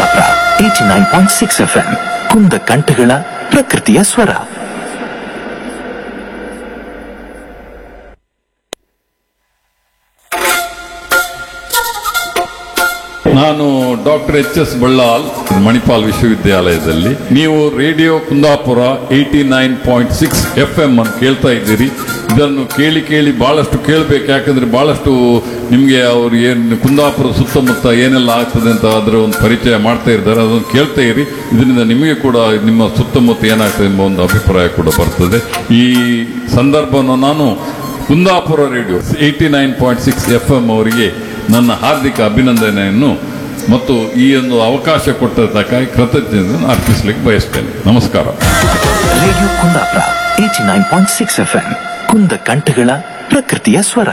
Kundapura eighty nine point six F M ಕುಂದ ಕಂಠಗಳ ಪ್ರಕೃತಿಯ ಸ್ವರ ನಾನು doctor H S Ballal Manipal ವಿಶ್ವವಿದ್ಯಾಲಯದಲ್ಲಿ ನೀವು radio Kundapura eighty nine point six F M ಅನ್ನು ಕೇಳ್ತಾ ಇದ್ದೀರಿ ಇದನ್ನು ಕೇಳಿ ಕೇಳಿ ಬಹಳಷ್ಟು ಕೇಳಬೇಕು ಯಾಕಂದ್ರೆ ಬಹಳಷ್ಟು ನಿಮಗೆ ಅವ್ರು ಏನು ಕುಂದಾಪುರ ಸುತ್ತಮುತ್ತ ಏನೆಲ್ಲ ಆಗ್ತದೆ ಅಂತ ಅದರ ಒಂದು ಪರಿಚಯ ಮಾಡ್ತಾ ಇದ್ದಾರೆ ಅದನ್ನು ಕೇಳ್ತಾ ಇರಿ ಇದರಿಂದ ನಿಮಗೆ ಕೂಡ ನಿಮ್ಮ ಸುತ್ತಮುತ್ತ ಏನಾಗ್ತದೆ ಎಂಬ ಒಂದು ಅಭಿಪ್ರಾಯ ಕೂಡ ಬರ್ತದೆ ಈ ಸಂದರ್ಭವನ್ನು ನಾನು Kundapura radio eighty nine point six F M ಅವರಿಗೆ ನನ್ನ ಹಾರ್ದಿಕ ಅಭಿನಂದನೆಯನ್ನು ಮತ್ತು ಈ ಒಂದು ಅವಕಾಶ ಕೊಟ್ಟದ್ದಕ್ಕಾಗಿ ಕೃತಜ್ಞತೆಯನ್ನು ಅರ್ಪಿಸಲಿಕ್ಕೆ ಬಯಸ್ತೇನೆ ನಮಸ್ಕಾರ radio Kundapura eighty nine point six F M ಕುಂದ ಕಂಠಗಳ ಪ್ರಕೃತಿಯ ಸ್ವರ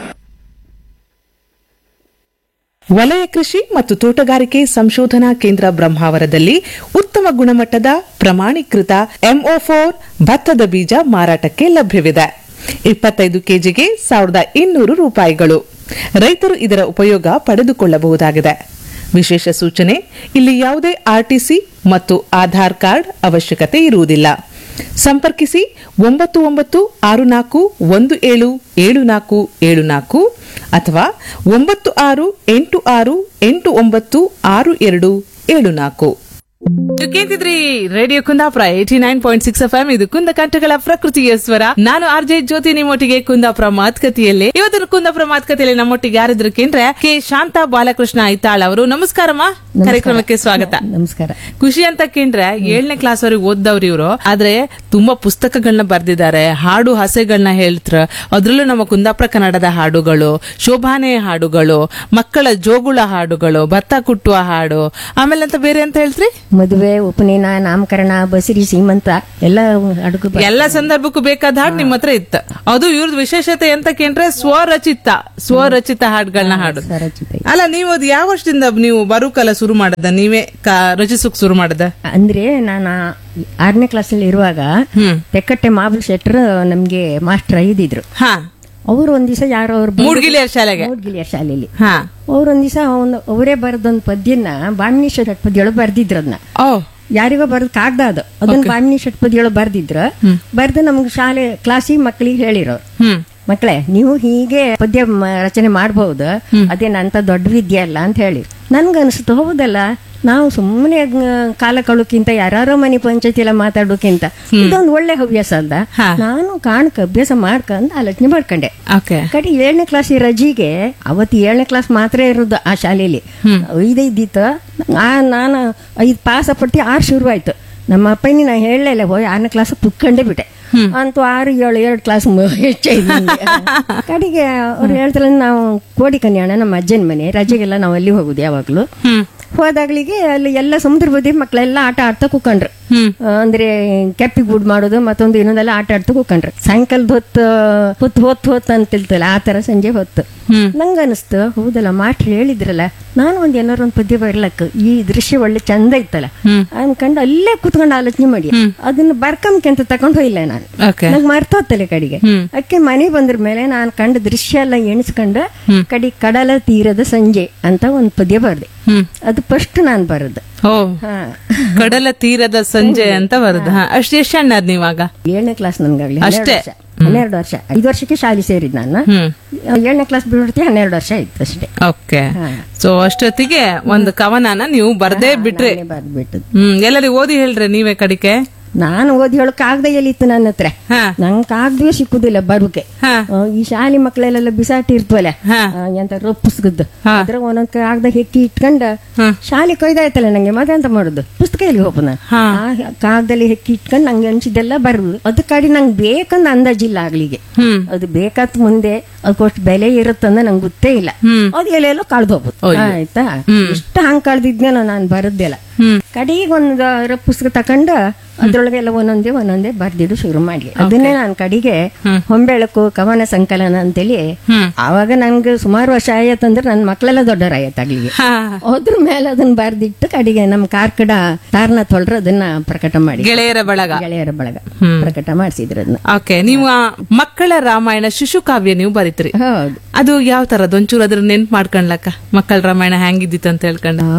ವಲಯ ಕೃಷಿ ಮತ್ತು ತೋಟಗಾರಿಕೆ ಸಂಶೋಧನಾ ಕೇಂದ್ರ ಬ್ರಹ್ಮಾವರದಲ್ಲಿ ಉತ್ತಮ ಗುಣಮಟ್ಟದ ಪ್ರಮಾಣೀಕೃತ ಎಂಒ ಫೋರ್ ಭತ್ತದ ಬೀಜ ಮಾರಾಟಕ್ಕೆ ಲಭ್ಯವಿದೆ ಇಪ್ಪತ್ತೈದು ಕೆಜಿಗೆ ಸಾವಿರದ ಇನ್ನೂರು ರೂಪಾಯಿಗಳು ರೈತರು ಇದರ ಉಪಯೋಗ ಪಡೆದುಕೊಳ್ಳಬಹುದಾಗಿದೆ ವಿಶೇಷ ಸೂಚನೆ ಇಲ್ಲಿ ಯಾವುದೇ ಆರ್ಟಿಸಿ ಮತ್ತು ಆಧಾರ್ ಕಾರ್ಡ್ ಅವಶ್ಯಕತೆ ಇರುವುದಿಲ್ಲ ಸಂಪರ್ಕಿಸಿ ಒಂಬತ್ತು ಒಂಬತ್ತು ಆರು ನಾಲ್ಕು ಒಂದು ಏಳು ಏಳು ನಾಲ್ಕು ಏಳು ನಾಲ್ಕು ಅಥವಾ ಒಂಬತ್ತು ಆರು ಎಂಟು ಆರು ಎಂಟು ಒಂಬತ್ತು ಆರು ಎರಡು ಏಳು ನಾಲ್ಕು ಕೇಳ್ತಿದ್ರಿ radio Kundapura eighty nine point six F M ಇದು ಕುಂದ ಕಂಠಗಳ ಪ್ರಕೃತಿಯ ಸ್ವರ ನಾನು ಆರ್ ಜೆ ಜ್ಯೋತಿ ನಿಮ್ಮೊಟ್ಟಿಗೆ ಕುಂದಾಪುರ ಮಾತುಕತೆಯಲ್ಲಿ ಇವತ್ತಿನ ಕುಂದಾಪುರ ಮಾತುಕತೆಯಲ್ಲಿ ನಮ್ಮೊಟ್ಟಿಗೆ ಯಾರಿದ್ರು ಕೇಂದ್ರ ಕೆ ಶಾಂತ ಬಾಲಕೃಷ್ಣ ಐತಾಳ್ ಅವರು ನಮಸ್ಕಾರಮ್ಮ ಕಾರ್ಯಕ್ರಮಕ್ಕೆ ಸ್ವಾಗತ ನಮಸ್ಕಾರ ಖುಷಿ ಅಂತ ಕೇಂದ್ರೆ ಏಳನೇ ಕ್ಲಾಸ್ ವರೆಗೆ ಓದ್ದವ್ರು ಇವರು ಆದ್ರೆ ತುಂಬಾ ಪುಸ್ತಕಗಳನ್ನ ಬರ್ದಿದ್ದಾರೆ ಹಾಡು ಹಸೆಗಳನ್ನ ಹೇಳ್ತಾರ ಅದ್ರಲ್ಲೂ ನಮ್ಮ ಕುಂದಾಪುರ ಕನ್ನಡದ ಹಾಡುಗಳು ಶೋಭಾನೆ ಹಾಡುಗಳು ಮಕ್ಕಳ ಜೋಗುಳ ಹಾಡುಗಳು ಭತ್ತ ಕುಟ್ಟುವ ಹಾಡು ಆಮೇಲೆ ಅಂತ ಬೇರೆ ಅಂತ ಹೇಳ್ತ್ರಿ ಮದುವೆ ಉಪನಯನ ನಾಮಕರಣ ಬಸಿರಿ ಸೀಮಂತ ಎಲ್ಲ ಅಡುಗೆ ಬ- ಎಲ್ಲ ಸಂದರ್ಭಕ್ಕೂ ಬೇಕಾದ ಹಾಡು ನಿಮ್ಮ ಹತ್ರ ಇತ್ತ ಅದು ಇವ್ರದ್ ವಿಶೇಷತೆ ಅಂತ ಕೇಂದ್ರೆ ಸ್ವರಚಿತ ಸ್ವರಚಿತ ಹಾಡುಗಳನ್ನ ಹಾಡು ಸ್ವರಚಿತ. ಅಲ್ಲ ನೀವು ಅದು ಯಾವ ವರ್ಷದಿಂದ ನೀವು ಬರುಕಲ್ಲ ಶುರು ಮಾಡದ ನೀವೇ ಕ- ರಚಿಸೋಕ್ ಶುರು ಮಾಡದ ಅಂದ್ರೆ ನಾನು ಆರನೇ ಕ್ಲಾಸಲ್ಲಿ ಇರುವಾಗ ತೆಕ್ಕಟ್ಟೆ ಮಾಬಲ್ ಶೆಟ್ರ್ ನಮ್ಗೆ ಮಾಸ್ಟರ್ ಇದ್ದಿದ್ರು ಹಾ ಅವ್ರು ಒಂದ್ ದಿವಸ ಯಾರೋ ಅವ್ರು ಮೂಡ್ಗಿಲಿಯರ್ ಶಾಲೆಗೆ ಮೂಡ್ಗಿಲಿಯರ್ ಶಾಲೆಯಲ್ಲಿ ಹಾ ಅವ್ರು ಒಂದ್ ದಿವಸ ಒಂದು ಅವರೇ ಬರೆದೊಂದು ಪದ್ಯನ ಬಾಮಿನಿ ಷಟ್ಪದಿಯೊಳಗೆ ಬರ್ದಿದ್ರು ಅದನ್ನ ಓ ಯಾರಿಗೋ ಬರೆದ್ ಕಾಗ್ದ ಅದು ಅದನ್ನ ಬಾಮಿನಿ ಷಟ್ಪದಿಯೊಳಗೆ ಬರ್ದಿದ್ರು ಬರ್ದು ನಮ್ಗೆ ಶಾಲೆ ಕ್ಲಾಸಿಗೆ ಮಕ್ಕಳಿಗೆ ಹೇಳಿರೋರು ಹ್ಮ್ ಮಕ್ಕಳೇ ನೀವು ಹೀಗೆ ಪದ್ಯ ಮ- ರಚನೆ ಮಾಡಬಹುದು ಅದೇನ ಅಂತ ದೊಡ್ಡ ವಿದ್ಯೆ ಅಲ್ಲ ಅಂತ ಹೇಳಿ ನನ್ಗನ್ಸುತ್ತೆ ಹೌದಲ್ಲ ನಾವು ಸುಮ್ಮನೆ ಕಾಲ ಕಳೋಕ್ಕಿಂತ ಯಾರೋ ಮನೆ ಪಂಚಾಯತಿ ಎಲ್ಲ ಮಾತಾಡೋಕ್ಕಿಂತ ಇದೊಂದು ಒಳ್ಳೆ ಹವ್ಯಾಸ ಅಲ್ದ ಹಾ. ನಾನು ಕಾಣ್ಕ ಅಭ್ಯಾಸ ಮಾಡ್ಕೊಂಡ್ ಆಲೋಚನೆ ಮಾಡ್ಕೊಂಡೆ ಓಕೆ ಕಡೆ ಏಳನೇ ಕ್ಲಾಸ್ ರಜಿಗೆ ಅವತ್ತು ಏಳನೇ ಕ್ಲಾಸ್ ಮಾತ್ರ ಇರೋದು ಆ ಶಾಲೆಯಲ್ಲಿ ಐದೈದಿತ್ತು ಆ ನಾನು ಐದು ಪಾಸ್ ಪಟ್ಟಿ ಆರು ಶುರುವಾಯ್ತು ನಮ್ಮ ಅಪ್ಪನಿ ನಾ ಹೇಳಲೇ ಇಲ್ಲ ಹೋಯ್ ಆರನೇ ಕ್ಲಾಸ್ ಪುಕ್ಕಂಡೇ ಬಿಟ್ಟೆ ಅಂತೂ ಆರು ಏಳು ಎರಡು ಕ್ಲಾಸ್ ಹೆಚ್ಚಾಯ್ತು ನಂಗೆ. ಕಡೆಗೆ ಅವ್ರು ಹೇಳ್ತಾರೆ ನಾವು ಕೋಡಿ ಕನ್ಯಾಣ ನಮ್ಮ ಅಜ್ಜನ ಮನೆ ರಜೆಗೆಲ್ಲ ನಾವು ಅಲ್ಲಿ ಹೋಗುದು ಯಾವಾಗ್ಲೂ ಹೋದಾಗ್ಲಿಗೆ ಅಲ್ಲಿ ಎಲ್ಲ ಸಮುದ್ರ ಬದಿ ಮಕ್ಕಳೆಲ್ಲ ಆಟ ಆಡ್ತಾ ಕೂಕೊಂಡ್ರು ಆ, ಅಂದ್ರೆ ಕೆಪ್ಪಿ ಗೂಡ್ ಮಾಡೋದು ಮತ್ತೊಂದು ಇನ್ನೊಂದೆಲ್ಲ ಆಟ ಆಡ್ತಾ ಕೂಕೊಂಡ್ರು ಸಾಯಂಕಾಲದ ಹೊತ್ತು ಹೊತ್ತು ಹೊತ್ತು ಹೊತ್ತು ಅಂತಿಲ್ತಲ್ಲ ಆ ತರ ಸಂಜೆ ಹೊತ್ತು ನಂಗ ಅನಿಸ್ತು ಹೌದಲ್ಲ ಮಾಸ್ಟ್ರು ಹೇಳಿದ್ರಲ್ಲ ನಾನು ಒಂದ್ ಏನಾರು ಒಂದ್ ಪದ್ಯ ಬರ್ಲಕ್ಕ ಈ ದೃಶ್ಯ ಒಳ್ಳೆ ಚಂದ ಇತ್ತಲ್ಲ ಅನ್ಕೊಂಡು ಅಲ್ಲೇ ಕುತ್ಕೊಂಡು ಆಲೋಚನೆ ಮಾಡಿ ಅದನ್ನ ಬರ್ಕಂಬ್ಕೆಂತ ತಕೊಂಡ್ ಹೋಗಿಲ್ಲ ನಾನು ಓಕೆ ನಂಗೆ ಮರ್ತೋತ್ತಲೆ ಕಡೆಗೆ ಅಕ್ಕೆ ಮನೆ ಬಂದ್ರ ಮೇಲೆ ನಾನು ಕಂಡ ದೃಶ್ಯ ಎಲ್ಲ ಎಣಿಸ್ಕೊಂಡು ಕಡಿ ಕಡಲ ತೀರದ ಸಂಜೆ ಅಂತ ಒಂದ್ ಪದ್ಯ ಬರ್ದೆ ಅದು ಫಸ್ಟ್ ನಾನು ಬರದು ಓ ಹಾ ಕಡಲ ತೀರದ ಸಂಜೆ ಅಂತ ಬರುದು ಹಾ ಅಷ್ಟು ಎಷ್ಟು ಸಣ್ಣದ್ ನೀವಾಗ ಏಳನೇ ಕ್ಲಾಸ್ ನನ್ಗಾಗ್ಲಿ ಅಷ್ಟೇ? ಹನ್ನೆರಡು ವರ್ಷ ಐದು ವರ್ಷಕ್ಕೆ ಶಾಲೆ ಸೇರಿದ್ ನಾನು ಏಳನೇ ಕ್ಲಾಸ್ ಬಿಡ್ತಿ ಹನ್ನೆರಡು ವರ್ಷ ಆಯ್ತು ಅಷ್ಟೇ ಓಕೆ ಸೊ ಅಷ್ಟೊತ್ತಿಗೆ ಒಂದು ಕವನನ ನೀವು ಬರ್ದೇ ಬಿಟ್ರಿ ಬರ್ದ್ಬಿಟ್ಟು ಹ್ಮ್ ಎಲ್ಲರಿಗೂ ಓದಿ ಹೇಳ್ರಿ ನೀವೇ ಕಡಿಕೆ ನಾನು ಓದಿ ಹೇಳಕ್ ಕಾಗದ ಎಲ್ಲಿತ್ತು ನನ್ನ ಹತ್ರ ಹಾ. ನಂಗೆ ಕಾಗದವೇ ಸಿಕ್ಕುದಿಲ್ಲ ಬರುಕೆ ಹಾ. ಆ, ಈ ಶಾಲೆ ಮಕ್ಕಳೆಲ್ಲ ಬಿಸಾಟಿ ಇರ್ತವಲ್ಲ ಹಾ. ಆ, ಎಂತ ರೊಪ್ಪಿಸ್ಗದ್ದು ಹಾ. ಅದ್ರ ಒಂದೊಂದ್ ಕಾಗದ ಹೆಕ್ಕಿ ಇಟ್ಕೊಂಡ ಶಾಲೆ ಕೊಯ್ದಾಯ್ತಲ್ಲ ನಂಗೆ ಮತ್ತೆ ಎಂತ ಮಾಡುದು ಪುಸ್ತಕ ಎಲ್ಲಿ ಹೋಪನ ಹಾ. ಆ ಕಾಗದಲ್ಲಿ ಹೆಕ್ಕಿ ಇಟ್ಕೊಂಡು ನಂಗೆ ಅನ್ಸಿದ್ದೆಲ್ಲ ಬರುದು ಅದ ಕಾಡಿ ನಂಗೆ ಬೇಕಂದ ಅಂದಾಜಿಲ್ಲ ಆಗ್ಲಿಗೆ ಹ್ಮ್. ಅದು ಬೇಕಾತ್ ಮುಂದೆ ಅದಕ್ಕೋಷ್ಟು ಬೆಲೆ ಇರುತ್ತಂದ ನಂಗೆ ಗೊತ್ತೇ ಇಲ್ಲ ಅದು ಎಲ್ಲೆಲ್ಲೋ ಕಳ್ದು ಹೋಗ್ಬೋದು ಅಯ್ಯೋ. ಆಯ್ತಾ ಎಷ್ಟು ಹಂಗ್ ಕಳ್ದಿದ್ನೇನೋ ನಾನು ಬರದ್ದೆಲ್ಲ ಕಡೆಗೆ ಒಂದು ರ- ಪುಸ್ತಕ ತಕೊಂಡ ಅದ್ರೊಳಗೆಲ್ಲ ಒಂದೊಂದೇ ಒಂದೊಂದೇ ಬರ್ದಿದ್ದು ಶುರು ಮಾಡಿ ಅದನ್ನೇ ನಾನು ಕಡೆಗೆ ಹೊಂಬೆಳಕು ಕವನ ಸಂಕಲನ ಅಂತೇಳಿ ಆವಾಗ ನನ್ಗೆ ಸುಮಾರು ವರ್ಷ ಆಯತ್ತಂದ್ರೆ ನನ್ನ ಮಕ್ಕಳೆಲ್ಲ ದೊಡ್ಡವರಾಯತ್ತಾಗ್ಲಿಗೆ ಹಾ ಅದ್ರ ಮೇಲೆ ಅದನ್ನ ಬರ್ದಿಟ್ಟು ಕಡೆಗೆ ನಮ್ಮ ಕಾರ್ಕಡ ತಾರನ ತೊಳ್ರ ಅದನ್ನ ಪ್ರಕಟ ಮಾಡಿ ಗೆಳೆಯರ ಬಳಗ ಗೆಳೆಯರ ಬಳಗ ಪ್ರಕಟ ಮಾಡಿಸಿದ್ರು ಅದನ್ನ ಓಕೆ ನೀವು ಆ ಮಕ್ಕಳ ರಾಮಾಯಣ ಶಿಶು ಕಾವ್ಯ ನೀವು ಬರೀತೀರಿ ಹೌದು ಅದು ಯಾವ ತರದ್ ಒಂಚೂರು ಅದ್ರ ನೆನ್ಪು ಮಾಡ್ಕೊಂಡ್ಲಕ್ಕ ಮಕ್ಕಳ ರಾಮಾಯಣ ಹೆಂಗಿದ್ದಿತ್ತು ಅಂತ ಹೇಳ್ಕೊಂಡು